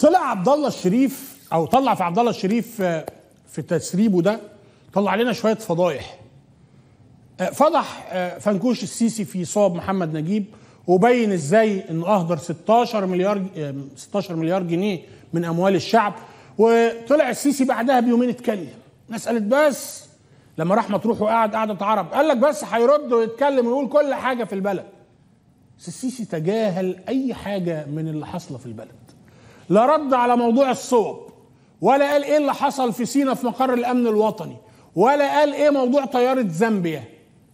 طلع عبد الله الشريف او طلع في عبد الله الشريف آه، في تسريبه ده طلع لنا شويه فضايح آه، فضح آه، فنكوش السيسي في صوب محمد نجيب وبين ازاي انه اهدر 16 مليار آه، 16 مليار جنيه من اموال الشعب وطلع السيسي بعدها بيومين اتكلم الناس قالت بس لما راح مطروح وقعد قعده عرب قال لك بس هيرد ويتكلم ويقول كل حاجه في البلد بس السيسي تجاهل اي حاجه من اللي حاصله في البلد لا رد على موضوع الصوب ولا قال ايه اللي حصل في سينا في مقر الامن الوطني ولا قال ايه موضوع طياره زامبيا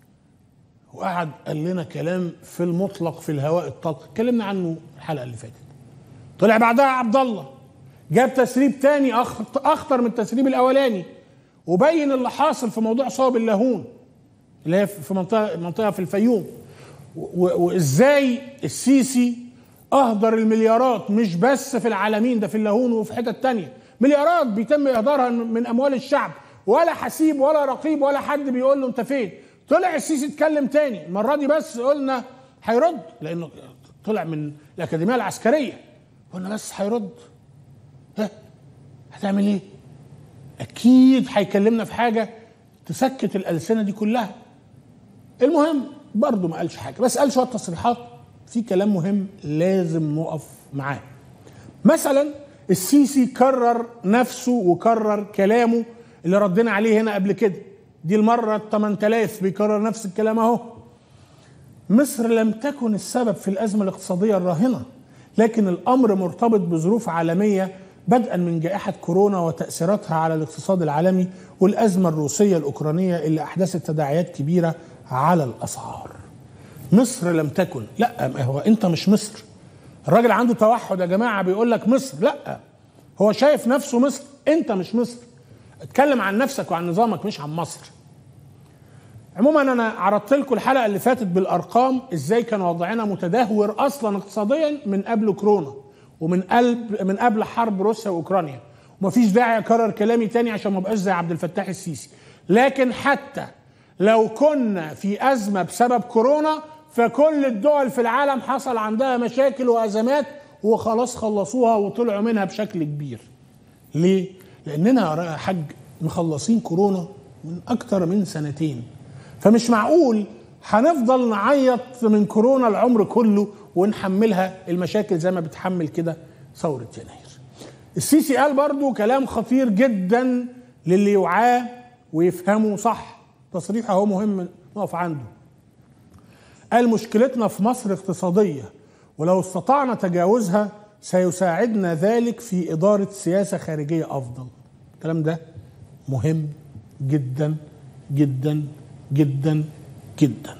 وقعد قال لنا كلام في المطلق في الهواء الطلق اتكلمنا عنه الحلقه اللي فاتت طلع بعدها عبد الله جاب تسريب تاني أخ- اخطر من التسريب الاولاني وبين اللي حاصل في موضوع صوب اللاهون اللي هي في منطقه منطقه في الفيوم و- وازاي السيسي اهدر المليارات مش بس في العالمين ده في اللاهون وفي حتت تانية مليارات بيتم اهدارها من اموال الشعب ولا حسيب ولا رقيب ولا حد بيقول له انت فين طلع السيسي اتكلم تاني المره دي بس قلنا هيرد لانه طلع من الاكاديميه العسكريه قلنا بس هيرد ها هتعمل ايه اكيد هيكلمنا في حاجه تسكت الالسنه دي كلها المهم برضه ما قالش حاجه بس قال شويه تصريحات في كلام مهم لازم نقف معاه مثلا السيسي كرر نفسه وكرر كلامه اللي ردينا عليه هنا قبل كده دي المره ال 8000 بيكرر نفس الكلام اهو مصر لم تكن السبب في الازمه الاقتصاديه الراهنه لكن الامر مرتبط بظروف عالميه بدءا من جائحه كورونا وتاثيراتها على الاقتصاد العالمي والازمه الروسيه الاوكرانيه اللي احدثت تداعيات كبيره على الاسعار. مصر لم تكن لا ما هو انت مش مصر الراجل عنده توحد يا جماعه بيقول لك مصر لا هو شايف نفسه مصر انت مش مصر اتكلم عن نفسك وعن نظامك مش عن مصر عموما انا عرضت لكم الحلقه اللي فاتت بالارقام ازاي كان وضعنا متدهور اصلا اقتصاديا من قبل كورونا ومن قلب من قبل حرب روسيا واوكرانيا ومفيش داعي اكرر كلامي تاني عشان ما بقاش زي عبد الفتاح السيسي لكن حتى لو كنا في ازمه بسبب كورونا فكل الدول في العالم حصل عندها مشاكل وازمات وخلاص خلصوها وطلعوا منها بشكل كبير ليه؟ لاننا يا حاج مخلصين كورونا من اكتر من سنتين فمش معقول هنفضل نعيط من كورونا العمر كله ونحملها المشاكل زي ما بتحمل كده ثورة يناير السيسي قال برضو كلام خطير جدا للي يوعاه ويفهمه صح تصريح اهو مهم نقف عنده قال مشكلتنا في مصر اقتصادية ولو استطعنا تجاوزها سيساعدنا ذلك في إدارة سياسة خارجية أفضل الكلام ده مهم جدا جدا جدا جدا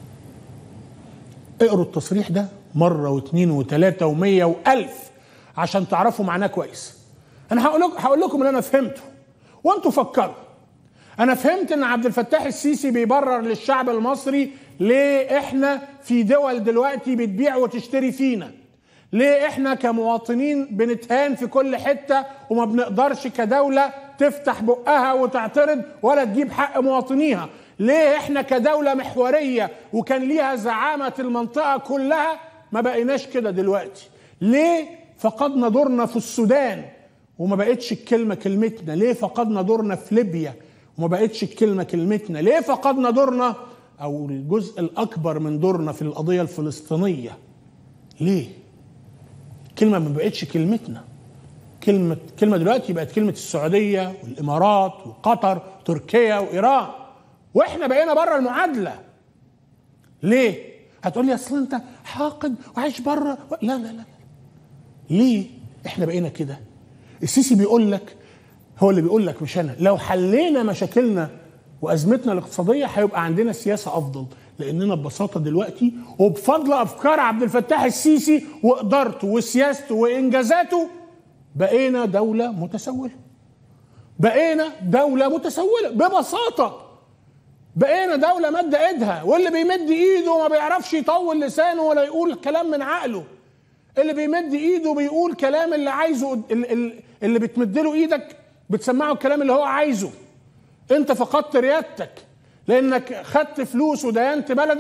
اقروا التصريح ده مرة واثنين وثلاثة ومية وألف عشان تعرفوا معناه كويس أنا هقول لكم هقول لكم اللي أنا فهمته وأنتوا فكروا أنا فهمت إن عبد الفتاح السيسي بيبرر للشعب المصري ليه إحنا في دول دلوقتي بتبيع وتشتري فينا ليه احنا كمواطنين بنتهان في كل حتة وما بنقدرش كدولة تفتح بقها وتعترض ولا تجيب حق مواطنيها ليه احنا كدولة محورية وكان ليها زعامة المنطقة كلها ما بقيناش كده دلوقتي ليه فقدنا دورنا في السودان وما بقتش الكلمة كلمتنا ليه فقدنا دورنا في ليبيا وما بقتش الكلمة كلمتنا ليه فقدنا دورنا او الجزء الاكبر من دورنا في القضية الفلسطينية ليه كلمه ما بقتش كلمتنا كلمه كلمه دلوقتي بقت كلمه السعوديه والامارات وقطر تركيا وايران واحنا بقينا بره المعادله ليه هتقول لي اصل انت حاقد وعايش بره لا لا لا ليه احنا بقينا كده السيسي بيقول لك هو اللي بيقول لك مش انا لو حلينا مشاكلنا وازمتنا الاقتصاديه هيبقى عندنا سياسه افضل لاننا ببساطه دلوقتي وبفضل افكار عبد الفتاح السيسي وادارته وسياسته وانجازاته بقينا دوله متسوله بقينا دوله متسوله ببساطه بقينا دوله مد ايدها واللي بيمد ايده ما بيعرفش يطول لسانه ولا يقول كلام من عقله اللي بيمد ايده بيقول كلام اللي عايزه اللي, اللي بتمد له ايدك بتسمعه الكلام اللي هو عايزه انت فقدت ريادتك لانك خدت فلوس ودينت بلدك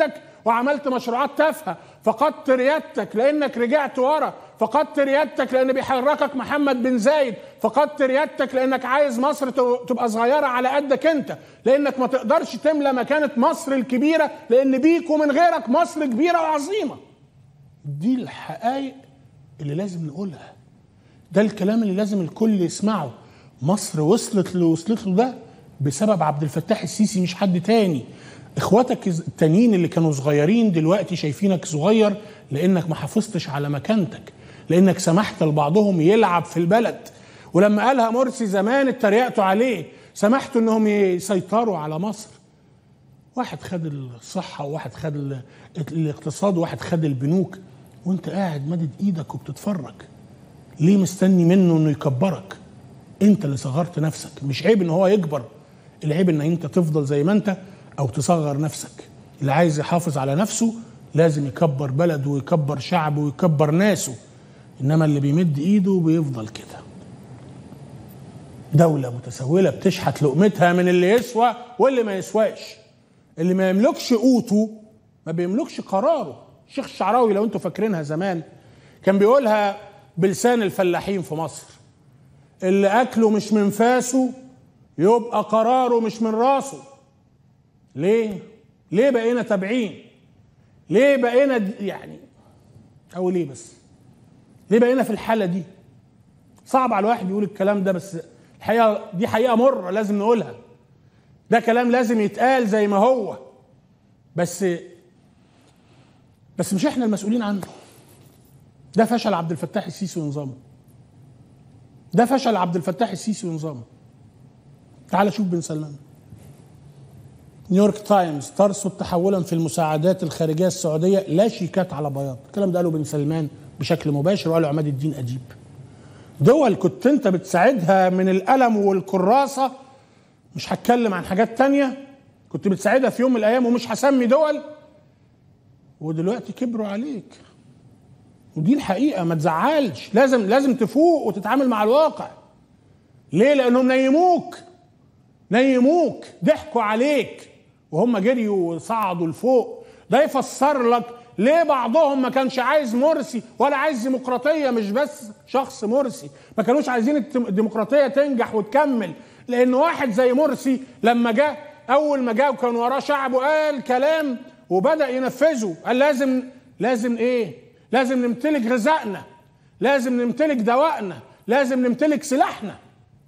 وعملت مشروعات تافهه فقدت ريادتك لانك رجعت ورا فقدت ريادتك لان بيحركك محمد بن زايد فقدت ريادتك لانك عايز مصر تبقى صغيره على قدك انت لانك ما تقدرش تملى مكانه مصر الكبيره لان بيك ومن غيرك مصر كبيره وعظيمه دي الحقائق اللي لازم نقولها ده الكلام اللي لازم الكل يسمعه مصر وصلت اللي وصلت له ده بسبب عبد الفتاح السيسي مش حد تاني اخواتك التانيين اللي كانوا صغيرين دلوقتي شايفينك صغير لانك ما حافظتش على مكانتك لانك سمحت لبعضهم يلعب في البلد ولما قالها مرسي زمان اتريقتوا عليه سمحتوا انهم يسيطروا على مصر واحد خد الصحة وواحد خد الاقتصاد وواحد خد البنوك وانت قاعد مادد ايدك وبتتفرج ليه مستني منه انه يكبرك انت اللي صغرت نفسك مش عيب ان هو يكبر العيب ان انت تفضل زي ما انت او تصغر نفسك اللي عايز يحافظ على نفسه لازم يكبر بلده ويكبر شعبه ويكبر ناسه انما اللي بيمد ايده بيفضل كده دولة متسولة بتشحت لقمتها من اللي يسوى واللي ما يسواش اللي ما يملكش قوته ما بيملكش قراره الشيخ الشعراوي لو انتوا فاكرينها زمان كان بيقولها بلسان الفلاحين في مصر اللي اكله مش من فاسه يبقى قراره مش من راسه ليه ليه بقينا تابعين ليه بقينا يعني او ليه بس ليه بقينا في الحاله دي صعب على الواحد يقول الكلام ده بس الحقيقه دي حقيقه مره لازم نقولها ده كلام لازم يتقال زي ما هو بس بس مش احنا المسؤولين عنه ده فشل عبد الفتاح السيسي ونظامه ده فشل عبد الفتاح السيسي ونظامه تعال شوف بن سلمان نيويورك تايمز ترصد تحولا في المساعدات الخارجيه السعوديه لا شيكات على بياض الكلام ده قاله بن سلمان بشكل مباشر وقاله عماد الدين اديب دول كنت انت بتساعدها من القلم والكراسه مش هتكلم عن حاجات تانية كنت بتساعدها في يوم من الايام ومش هسمي دول ودلوقتي كبروا عليك ودي الحقيقه ما تزعلش لازم لازم تفوق وتتعامل مع الواقع ليه لانهم نيموك نيموك ضحكوا عليك وهم جريوا وصعدوا لفوق ده يفسر لك ليه بعضهم ما كانش عايز مرسي ولا عايز ديمقراطيه مش بس شخص مرسي ما كانوش عايزين الديمقراطيه تنجح وتكمل لان واحد زي مرسي لما جه اول ما جه وكان وراه شعب وقال كلام وبدا ينفذه قال لازم لازم ايه لازم نمتلك غذائنا لازم نمتلك دوائنا لازم نمتلك سلاحنا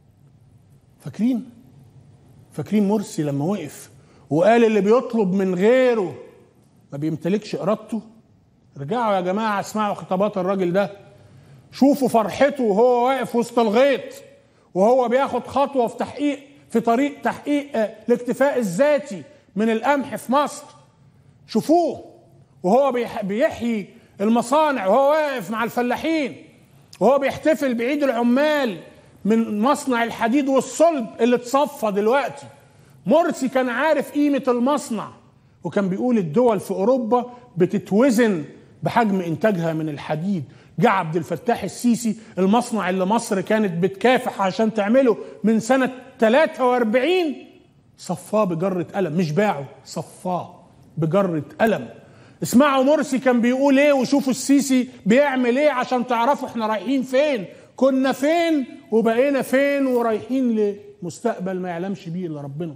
فاكرين فاكرين مرسي لما وقف وقال اللي بيطلب من غيره ما بيمتلكش ارادته رجعوا يا جماعه اسمعوا خطابات الراجل ده شوفوا فرحته وهو واقف وسط الغيط وهو بياخد خطوه في تحقيق في طريق تحقيق الاكتفاء الذاتي من القمح في مصر شوفوه وهو بيحيي المصانع وهو واقف مع الفلاحين وهو بيحتفل بعيد العمال من مصنع الحديد والصلب اللي اتصفى دلوقتي مرسي كان عارف قيمة المصنع وكان بيقول الدول في أوروبا بتتوزن بحجم إنتاجها من الحديد جه عبد الفتاح السيسي المصنع اللي مصر كانت بتكافح عشان تعمله من سنة 43 صفاه بجرة قلم مش باعه صفاه بجرة قلم اسمعوا مرسي كان بيقول ايه وشوفوا السيسي بيعمل ايه عشان تعرفوا احنا رايحين فين كنا فين وبقينا فين ورايحين لمستقبل ما يعلمش بيه الا ربنا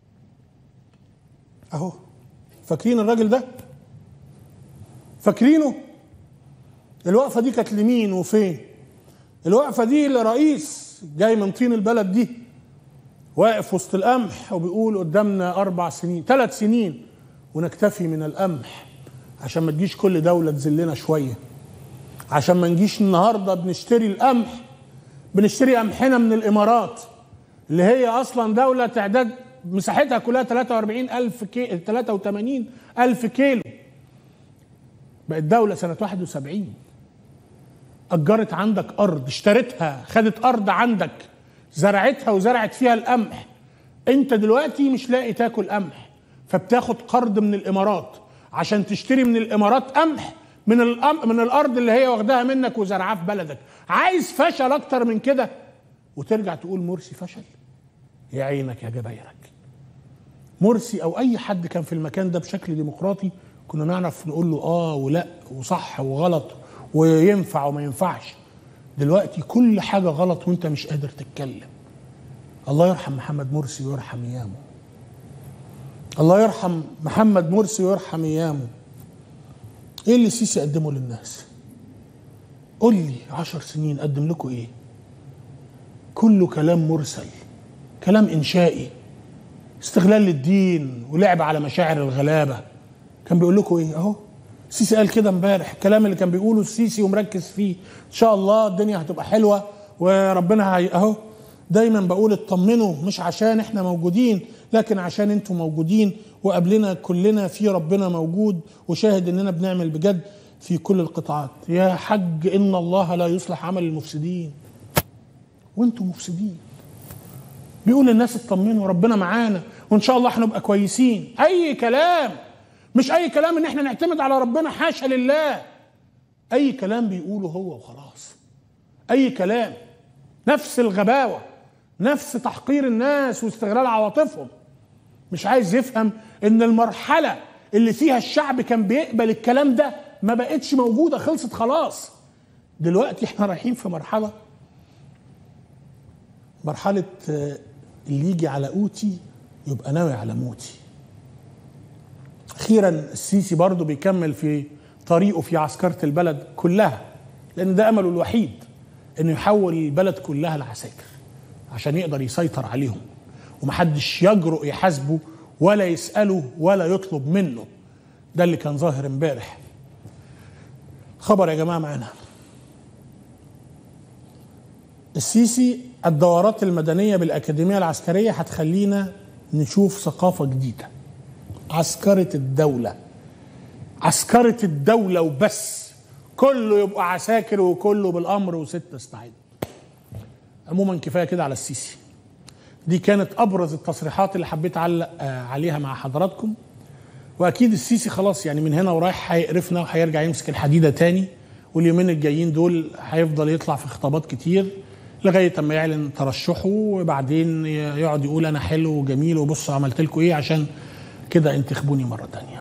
اهو فاكرين الراجل ده فاكرينه الوقفه دي كانت لمين وفين الوقفه دي لرئيس جاي من طين البلد دي واقف وسط القمح وبيقول قدامنا اربع سنين ثلاث سنين ونكتفي من القمح عشان ما تجيش كل دوله تذلنا شويه عشان ما نجيش النهارده بنشتري القمح بنشتري قمحنا من الامارات اللي هي اصلا دوله تعداد مساحتها كلها 43 ألف كيلو 83 ألف كيلو بقت دولة سنة 71 أجرت عندك أرض اشتريتها خدت أرض عندك زرعتها وزرعت فيها القمح أنت دلوقتي مش لاقي تاكل قمح فبتاخد قرض من الإمارات عشان تشتري من الإمارات قمح من الأم من الأرض اللي هي واخداها منك وزرعها في بلدك عايز فشل أكتر من كده وترجع تقول مرسي فشل يا عينك يا جبايرك مرسي او اي حد كان في المكان ده بشكل ديمقراطي كنا نعرف نقول له اه ولا وصح وغلط وينفع وما ينفعش دلوقتي كل حاجه غلط وانت مش قادر تتكلم الله يرحم محمد مرسي ويرحم ايامه الله يرحم محمد مرسي ويرحم ايامه ايه اللي السيسي قدمه للناس قول لي عشر سنين قدم لكم ايه كله كلام مرسل كلام انشائي استغلال للدين ولعب على مشاعر الغلابه كان بيقول لكم ايه اهو السيسي قال كده امبارح الكلام اللي كان بيقوله السيسي ومركز فيه ان شاء الله الدنيا هتبقى حلوه وربنا هي اهو دايما بقول اطمنوا مش عشان احنا موجودين لكن عشان انتم موجودين وقبلنا كلنا في ربنا موجود وشاهد اننا بنعمل بجد في كل القطاعات يا حج ان الله لا يصلح عمل المفسدين وانتم مفسدين بيقول للناس اطمنوا ربنا معانا وان شاء الله هنبقى كويسين اي كلام مش اي كلام ان احنا نعتمد على ربنا حاشا لله اي كلام بيقوله هو وخلاص اي كلام نفس الغباوه نفس تحقير الناس واستغلال عواطفهم مش عايز يفهم ان المرحله اللي فيها الشعب كان بيقبل الكلام ده ما بقتش موجوده خلصت خلاص دلوقتي احنا رايحين في مرحله مرحله اللي يجي على قوتي يبقى ناوي على موتي اخيرا السيسي برضه بيكمل في طريقه في عسكره البلد كلها لان ده امله الوحيد انه يحول البلد كلها لعساكر عشان يقدر يسيطر عليهم ومحدش يجرؤ يحاسبه ولا يساله ولا يطلب منه ده اللي كان ظاهر امبارح خبر يا جماعه معانا السيسي الدورات المدنيه بالاكاديميه العسكريه هتخلينا نشوف ثقافه جديده عسكره الدوله عسكره الدوله وبس كله يبقى عساكر وكله بالامر وست استعد عموما كفايه كده على السيسي دي كانت ابرز التصريحات اللي حبيت اعلق عليها مع حضراتكم واكيد السيسي خلاص يعني من هنا ورايح هيقرفنا وهيرجع يمسك الحديده تاني واليومين الجايين دول هيفضل يطلع في خطابات كتير لغايه اما يعلن ترشحه وبعدين يقعد يقول انا حلو وجميل وبصوا عملت لكم ايه عشان كده انتخبوني مره تانيه